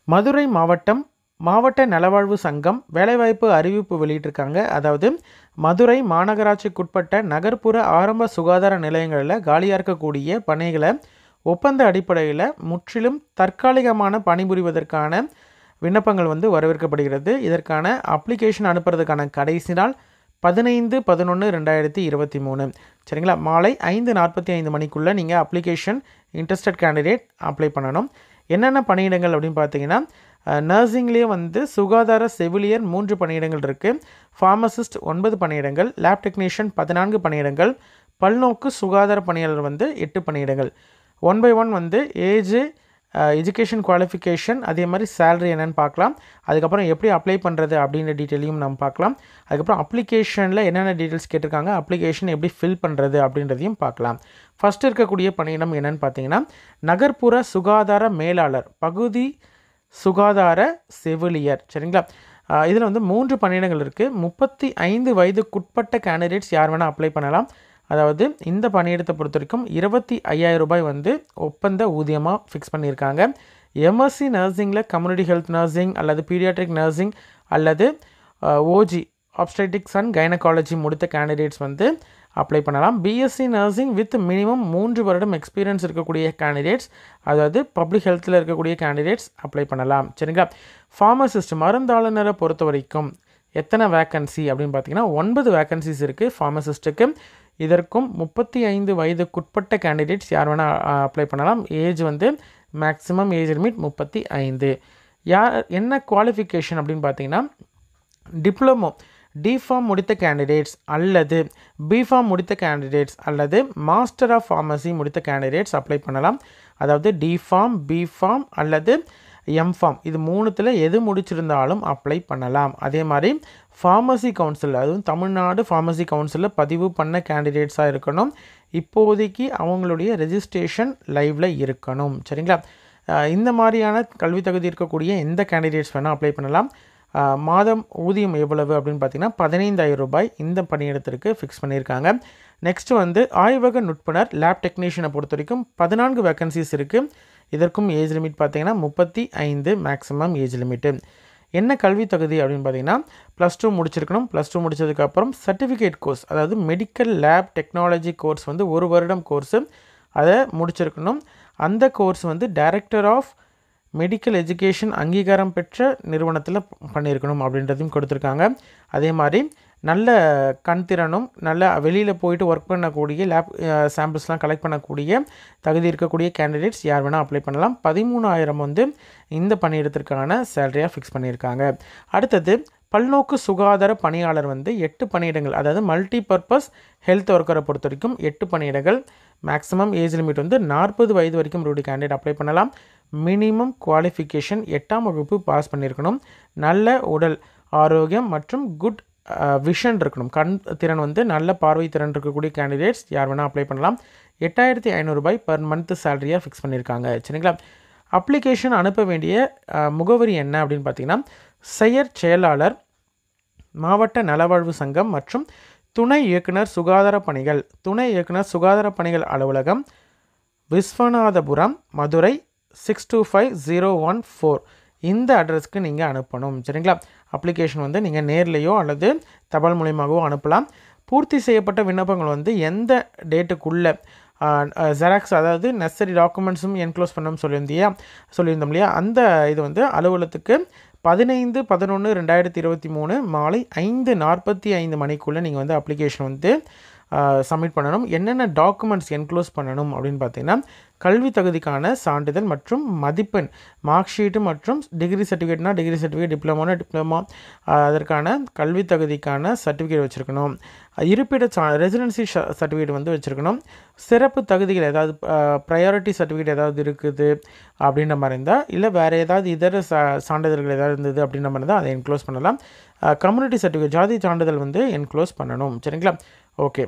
மதுரை மாவட்டம் மாவட்ட நலவாழ்வு சங்கம் வேலைவாய்ப்பு அறிவிப்பு வெளியிட்டிருக்காங்க அதாவது மதுரை மாநகராட்சிக்குட்பட்ட நகர்ப்புற ஆரம்ப சுகாதார நிலையங்களில் காலியாக இருக்கக்கூடிய பணிகளை ஒப்பந்த அடிப்படையில் முற்றிலும் தற்காலிகமான பணிபுரிவதற்கான விண்ணப்பங்கள் வந்து வரவேற்கப்படுகிறது இதற்கான அப்ளிகேஷன் அனுப்புறதுக்கான கடைசி நாள் பதினைந்து பதினொன்று ரெண்டாயிரத்தி இருபத்தி மூணு சரிங்களா மாலை ஐந்து நாற்பத்தி ஐந்து மணிக்குள்ளே நீங்கள் அப்ளிகேஷன் இன்ட்ரெஸ்டட் கேண்டிடேட் அப்ளை பண்ணணும் என்னென்ன பணியிடங்கள் அப்படின்னு பார்த்தீங்கன்னா நர்சிங்லேயே வந்து சுகாதார செவிலியர் மூன்று பணியிடங்கள் இருக்குது ஃபார்மசிஸ்ட் ஒன்பது பணியிடங்கள் லேப் டெக்னீஷியன் பதினான்கு பணியிடங்கள் பல்நோக்கு சுகாதார பணியாளர் வந்து எட்டு பணியிடங்கள் ஒன் பை ஒன் வந்து ஏஜு எஜுகேஷன் குவாலிஃபிகேஷன் அதே மாதிரி சேலரி என்னென்னு பார்க்கலாம் அதுக்கப்புறம் எப்படி அப்ளை பண்ணுறது அப்படின்ற டீட்டெயிலையும் நம்ம பார்க்கலாம் அதுக்கப்புறம் அப்ளிகேஷனில் என்னென்ன டீட்டெயில்ஸ் கேட்டிருக்காங்க அப்ளிகேஷன் எப்படி ஃபில் பண்ணுறது அப்படின்றதையும் பார்க்கலாம் ஃபஸ்ட் இருக்கக்கூடிய பணியிடம் என்னென்னு பார்த்தீங்கன்னா நகர்ப்புற சுகாதார மேலாளர் பகுதி சுகாதார செவிலியர் சரிங்களா இதில் வந்து மூன்று பணியிடங்கள் இருக்குது முப்பத்தி ஐந்து வயதுக்குட்பட்ட கேண்டிடேட்ஸ் யார் வேணால் அப்ளை பண்ணலாம் அதாவது இந்த பணியிடத்தை பொறுத்த வரைக்கும் இருபத்தி ஐயாயிரம் ரூபாய் வந்து ஒப்பந்த ஊதியமாக ஃபிக்ஸ் பண்ணியிருக்காங்க எம்எஸ்சி நர்சிங்கில் கம்யூனிட்டி ஹெல்த் நர்சிங் அல்லது பீடியாட்ரிக் நர்சிங் அல்லது ஓஜி ஆப்ஸ்டெட்டிக்ஸ் அண்ட் கைனகாலஜி முடித்த கேண்டிடேட்ஸ் வந்து அப்ளை பண்ணலாம் பிஎஸ்சி நர்சிங் வித் மினிமம் மூன்று வருடம் எக்ஸ்பீரியன்ஸ் இருக்கக்கூடிய கேண்டிடேட்ஸ் அதாவது பப்ளிக் ஹெல்த்தில் இருக்கக்கூடிய கேண்டிடேட்ஸ் அப்ளை பண்ணலாம் சரிங்களா ஃபார்மசிஸ்ட் மருந்தாளுநரை பொறுத்த வரைக்கும் எத்தனை வேக்கன்சி அப்படின்னு பார்த்தீங்கன்னா ஒன்பது வேக்கன்சிஸ் இருக்குது ஃபார்மசிஸ்ட்டுக்கு இதற்கும் முப்பத்தி ஐந்து வயதுக்குட்பட்ட கேண்டிடேட்ஸ் யார் வேணால் அப்ளை பண்ணலாம் ஏஜ் வந்து மேக்ஸிமம் ஏஜ் லிமிட் முப்பத்தி ஐந்து யார் என்ன குவாலிஃபிகேஷன் அப்படின்னு பார்த்தீங்கன்னா டிப்ளமோ டிஃபார்ம் முடித்த கேண்டிடேட்ஸ் அல்லது பிஃபார்ம் முடித்த கேண்டிடேட்ஸ் அல்லது மாஸ்டர் ஆஃப் ஃபார்மசி முடித்த கேண்டிடேட்ஸ் அப்ளை பண்ணலாம் அதாவது டிஃபார்ம் பிஃபார்ம் அல்லது எம்ஃபார்ம் இது மூணுத்தில் எது முடிச்சிருந்தாலும் அப்ளை பண்ணலாம் அதே மாதிரி ஃபார்மசி கவுன்சில் அதுவும் தமிழ்நாடு ஃபார்மசி கவுன்சிலில் பதிவு பண்ண கேண்டிடேட்ஸாக இருக்கணும் இப்போதைக்கு அவங்களுடைய ரெஜிஸ்ட்ரேஷன் லைவில் இருக்கணும் சரிங்களா இந்த மாதிரியான கல்வி தகுதி இருக்கக்கூடிய எந்த கேண்டிடேட்ஸ் வேணால் அப்ளை பண்ணலாம் மாதம் ஊதியம் எவ்வளவு அப்படின்னு பார்த்தீங்கன்னா பதினைந்தாயிரம் ரூபாய் இந்த பணியிடத்திற்கு ஃபிக்ஸ் பண்ணியிருக்காங்க நெக்ஸ்ட் வந்து ஆய்வக நுட்புணர் லேப் டெக்னீஷியனை பொறுத்த வரைக்கும் பதினான்கு வேக்கன்சிஸ் இருக்குது இதற்கும் ஏஜ் லிமிட் பார்த்தீங்கன்னா முப்பத்தி ஐந்து மேக்ஸிமம் ஏஜ் லிமிட்டு என்ன கல்வி தகுதி அப்படின்னு பார்த்தீங்கன்னா ப்ளஸ் டூ முடிச்சிருக்கணும் ப்ளஸ் டூ முடிச்சதுக்கப்புறம் சர்டிஃபிகேட் கோர்ஸ் அதாவது மெடிக்கல் லேப் டெக்னாலஜி கோர்ஸ் வந்து ஒரு வருடம் கோர்ஸு அதை முடிச்சிருக்கணும் அந்த கோர்ஸ் வந்து டைரக்டர் ஆஃப் மெடிக்கல் எஜுகேஷன் அங்கீகாரம் பெற்ற நிறுவனத்தில் பண்ணியிருக்கணும் அப்படின்றதையும் கொடுத்துருக்காங்க அதே மாதிரி நல்ல கண் திறனும் நல்ல வெளியில் போயிட்டு ஒர்க் பண்ணக்கூடிய லேப் சாம்பிள்ஸ்லாம் கலெக்ட் பண்ணக்கூடிய தகுதி இருக்கக்கூடிய கேண்டிடேட்ஸ் யார் வேணால் அப்ளை பண்ணலாம் பதிமூணாயிரம் வந்து இந்த பணியிடத்திற்கான சேலரியாக ஃபிக்ஸ் பண்ணியிருக்காங்க அடுத்தது பல்நோக்கு சுகாதார பணியாளர் வந்து எட்டு பணியிடங்கள் அதாவது மல்டி பர்பஸ் ஹெல்த் ஒர்க்கரை பொறுத்த வரைக்கும் எட்டு பணியிடங்கள் மேக்ஸிமம் ஏஜ் லிமிட் வந்து நாற்பது வயது வரைக்கும் ரூடி கேண்டிடேட் அப்ளை பண்ணலாம் மினிமம் குவாலிஃபிகேஷன் எட்டாம் வகுப்பு பாஸ் பண்ணியிருக்கணும் நல்ல உடல் ஆரோக்கியம் மற்றும் குட் விஷன் இருக்கணும் கண் திறன் வந்து நல்ல பார்வை திறன் இருக்கக்கூடிய கேண்டிடேட்ஸ் யார் வேணால் அப்ளை பண்ணலாம் எட்டாயிரத்தி ஐநூறுரூபாய் பர் மந்த் சேலரியாக ஃபிக்ஸ் பண்ணியிருக்காங்க சரிங்களா அப்ளிகேஷன் அனுப்ப வேண்டிய முகவரி என்ன அப்படின்னு பார்த்தீங்கன்னா செயற் செயலாளர் மாவட்ட நலவாழ்வு சங்கம் மற்றும் துணை இயக்குனர் சுகாதார பணிகள் துணை இயக்குனர் சுகாதார பணிகள் அலுவலகம் Viswanathapuram Madurai six two five zero one four இந்த அட்ரஸ்க்கு நீங்கள் அனுப்பணும் சரிங்களா அப்ளிகேஷன் வந்து நீங்கள் நேர்லேயோ அல்லது தபால் மூலியமாகவோ அனுப்பலாம் பூர்த்தி செய்யப்பட்ட விண்ணப்பங்கள் வந்து எந்த டேட்டுக்குள்ளே ஜெராக்ஸ் அதாவது நெசசரி டாக்குமெண்ட்ஸும் என்க்ளோஸ் பண்ணணும்னு சொல்லியிருந்தியா சொல்லியிருந்தோம் இல்லையா அந்த இது வந்து அலுவலகத்துக்கு பதினைந்து பதினொன்று ரெண்டாயிரத்தி இருபத்தி மூணு மாலை ஐந்து நாற்பத்தி ஐந்து மணிக்குள்ளே நீங்கள் வந்து அப்ளிகேஷன் வந்து சப்மிட் பண்ணணும் என்னென்ன டாக்குமெண்ட்ஸ் என்க்ளோஸ் பண்ணணும் அப்படின்னு பார்த்தீங்கன்னா கல்வி தகுதிக்கான சான்றிதழ் மற்றும் மதிப்பெண் மார்க் ஷீட்டு மற்றும் டிகிரி சர்டிஃபிகேட்னா டிகிரி சர்டிஃபிகேட் டிப்ளமோனா டிப்ளமோ அதற்கான கல்வி தகுதிக்கான சர்டிஃபிகேட் வச்சுருக்கணும் இருப்பிட சா ரெசிடென்சி சர்டிஃபிகேட் வந்து வச்சுருக்கணும் சிறப்பு தகுதிகள் ஏதாவது ப்ரையாரிட்டி சர்டிஃபிகேட் ஏதாவது இருக்குது அப்படின்ற மாதிரி இருந்தால் இல்லை வேறு ஏதாவது இதர சா சான்றிதழ்கள் ஏதாவது இருந்தது அப்படின்ற மாதிரி இருந்தால் அதை என்க்ளோஸ் பண்ணலாம் கம்யூனிட்டி சர்டிஃபிகேட் ஜாதி சான்றிதழ் வந்து என்க்ளோஸ் பண்ணணும் சரிங்களா ஓகே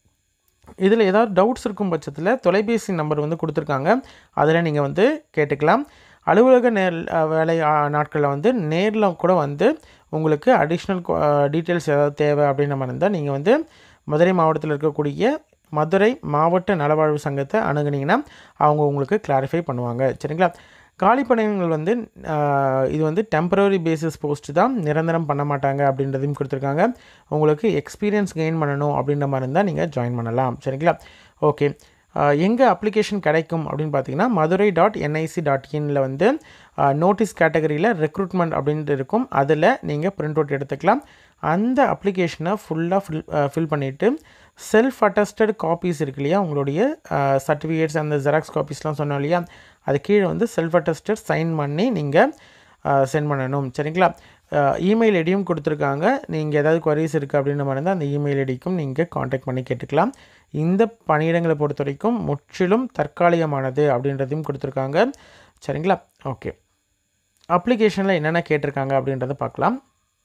இதில் ஏதாவது டவுட்ஸ் இருக்கும் பட்சத்தில் தொலைபேசி நம்பர் வந்து கொடுத்துருக்காங்க அதில் நீங்கள் வந்து கேட்டுக்கலாம் அலுவலக நேர் வேலை நாட்களில் வந்து நேரில் கூட வந்து உங்களுக்கு அடிஷ்னல் டீட்டெயில்ஸ் ஏதாவது தேவை அப்படின்ற மாதிரி இருந்தால் நீங்கள் வந்து மதுரை மாவட்டத்தில் இருக்கக்கூடிய மதுரை மாவட்ட நலவாழ்வு சங்கத்தை அணுகுனீங்கன்னா அவங்க உங்களுக்கு கிளாரிஃபை பண்ணுவாங்க சரிங்களா காலி பணியிடங்கள் வந்து ஆஹ், இது வந்து டெம்பரரி பேசிஸ் போஸ்ட் தான் நிரந்தரம் பண்ண மாட்டாங்க அப்படின்றதையும் கொடுத்துருக்காங்க உங்களுக்கு எக்ஸ்பீரியன்ஸ் கெயின் பண்ணணும் அப்படின்ற மாதிரி இருந்தால் நீங்கள் ஜாயின் பண்ணலாம் சரிங்களா ஓகே எங்கே அப்ளிகேஷன் கிடைக்கும் அப்படின்னு பார்த்தீங்கன்னா மதுரை டாட் என்ஐசி டாட் இனில் வந்து நோட்டீஸ் கேட்டகரியில் ரெக்ரூட்மெண்ட் அப்படின்ட்டு இருக்கும் அதில் நீங்கள் பிரிண்ட் அவுட் எடுத்துக்கலாம் அந்த அப்ளிகேஷனை ஃபுல்லாக ஃபில் ஃபில் பண்ணிவிட்டு செல்ஃப் அட்டஸ்டட் காப்பீஸ் இருக்கு இல்லையா உங்களுடைய சர்டிஃபிகேட்ஸ் அந்த ஜெராக்ஸ் காப்பீஸ்லாம் சொன்னோம் இல்லையா அது கீழே வந்து செல்ஃப் அட்டஸ்டட் சைன் பண்ணி நீங்கள் சென்ட் பண்ணணும் சரிங்களா இமெயில் ஐடியும் கொடுத்துருக்காங்க நீங்கள் ஏதாவது queries இருக்குது அப்படின்ற மாதிரி இருந்தால் அந்த இமெயில் ஐடிக்கும் நீங்கள் காண்டாக்ட் பண்ணி கேட்டுக்கலாம் இந்த பணியிடங்களை பொறுத்த வரைக்கும் முற்றிலும் தற்காலிகமானது அப்படின்றதையும் கொடுத்துருக்காங்க சரிங்களா ஓகே அப்ளிகேஷனில் என்னென்ன கேட்டிருக்காங்க அப்படின்றத பார்க்கலாம்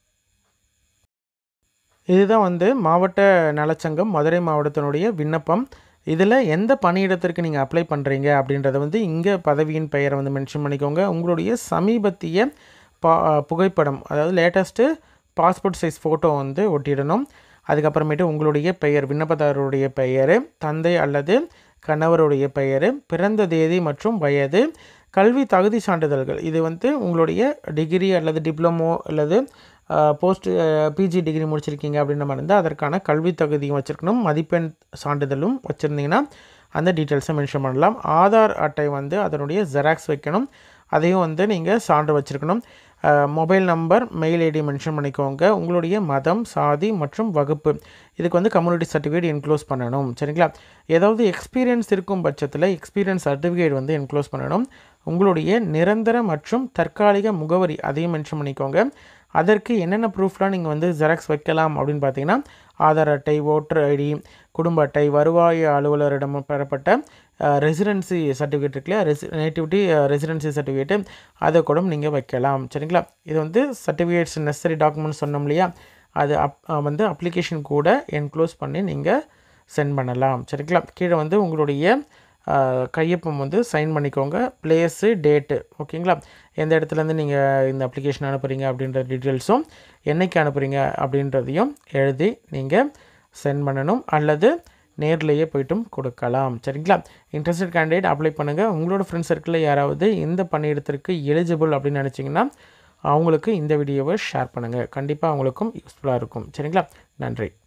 இதுதான் வந்து மாவட்ட நலச்சங்கம் மதுரை மாவட்டத்தினுடைய விண்ணப்பம் இதில் எந்த பணியிடத்திற்கு நீங்கள் அப்ளை பண்ணுறீங்க அப்படின்றத வந்து இங்கே பதவியின் பெயரை வந்து மென்ஷன் பண்ணிக்கோங்க உங்களுடைய சமீபத்திய பா புகைப்படம் அதாவது லேட்டஸ்ட்டு பாஸ்போர்ட் சைஸ் ஃபோட்டோ வந்து ஒட்டிடணும் அதுக்கப்புறமேட்டு உங்களுடைய பெயர் விண்ணப்பதாரருடைய பெயர் தந்தை அல்லது கணவருடைய பெயர் பிறந்த தேதி மற்றும் வயது கல்வி தகுதி சான்றிதழ்கள் இது வந்து உங்களுடைய டிகிரி அல்லது டிப்ளமோ அல்லது போஸ்ட் பிஜி டிகிரி முடிச்சிருக்கீங்க அப்படின்ற மாதிரி இருந்தால் அதற்கான கல்வி தகுதியும் வச்சுருக்கணும் மதிப்பெண் சான்றிதழும் வச்சுருந்தீங்கன்னா அந்த டீட்டெயில்ஸை மென்ஷன் பண்ணலாம் ஆதார் அட்டை வந்து அதனுடைய ஜெராக்ஸ் வைக்கணும் அதையும் வந்து நீங்கள் சான்று வச்சுருக்கணும் mobile number mail ID mention பண்ணிக்கோங்க உங்களுடைய மதம் சாதி மற்றும் வகுப்பு இதுக்கு வந்து கம்யூனிட்டி சர்டிஃபிகேட் என்க்ளோஸ் பண்ணணும் சரிங்களா ஏதாவது எக்ஸ்பீரியன்ஸ் இருக்கும் பட்சத்தில் எக்ஸ்பீரியன்ஸ் சர்டிஃபிகேட் வந்து என்க்ளோஸ் பண்ணணும் உங்களுடைய நிரந்தர மற்றும் தற்காலிக முகவரி அதையும் மென்ஷன் பண்ணிக்கோங்க அதற்கு என்னென்ன ப்ரூஃப்லாம் நீங்கள் வந்து ஜெராக்ஸ் வைக்கலாம் அப்படின்னு பார்த்தீங்கன்னா ஆதார் அட்டை ஓட்டர் ஐடி குடும்ப அட்டை வருவாய் அலுவலரிடம் பெறப்பட்ட ரெசிடென்சி சர்டிஃபிகேட் இருக்குல்லையா ரெசி நேட்டிவிட்டி ரெசிடென்சி சர்டிஃபிகேட்டு அதை கூட நீங்கள் வைக்கலாம் சரிங்களா இது வந்து சர்டிஃபிகேட்ஸ் நெசசரி டாக்குமெண்ட்ஸ் சொன்னோம் இல்லையா அது அப் வந்து அப்ளிகேஷன் கூட என்க்ளோஸ் பண்ணி நீங்கள் சென்ட் பண்ணலாம் சரிங்களா கீழே வந்து உங்களுடைய அஹ், கையொப்பம் வந்து சைன் பண்ணிக்கோங்க பிளேஸு டேட்டு ஓகேங்களா எந்த இடத்துலேருந்து நீங்கள் இந்த அப்ளிகேஷன் அனுப்புகிறீங்க அப்படின்ற டீட்டெயில்ஸும் என்னைக்கு அனுப்புகிறீங்க அப்படின்றதையும் எழுதி நீங்கள் சென்ட் பண்ணணும் அல்லது நேர்லேயே போய்ட்டும் கொடுக்கலாம் சரிங்களா இன்ட்ரெஸ்டட் கேண்டிடேட் அப்ளை பண்ணுங்கள் உங்களோட ஃப்ரெண்ட்ஸ் சர்க்கிளில் யாராவது இந்த பணியிடத்திற்கு எலிஜிபிள் அப்படின்னு நினச்சிங்கன்னா அவங்களுக்கு இந்த வீடியோவை ஷேர் பண்ணுங்கள் கண்டிப்பாக அவங்களுக்கும் யூஸ்ஃபுல்லாக இருக்கும் சரிங்களா நன்றி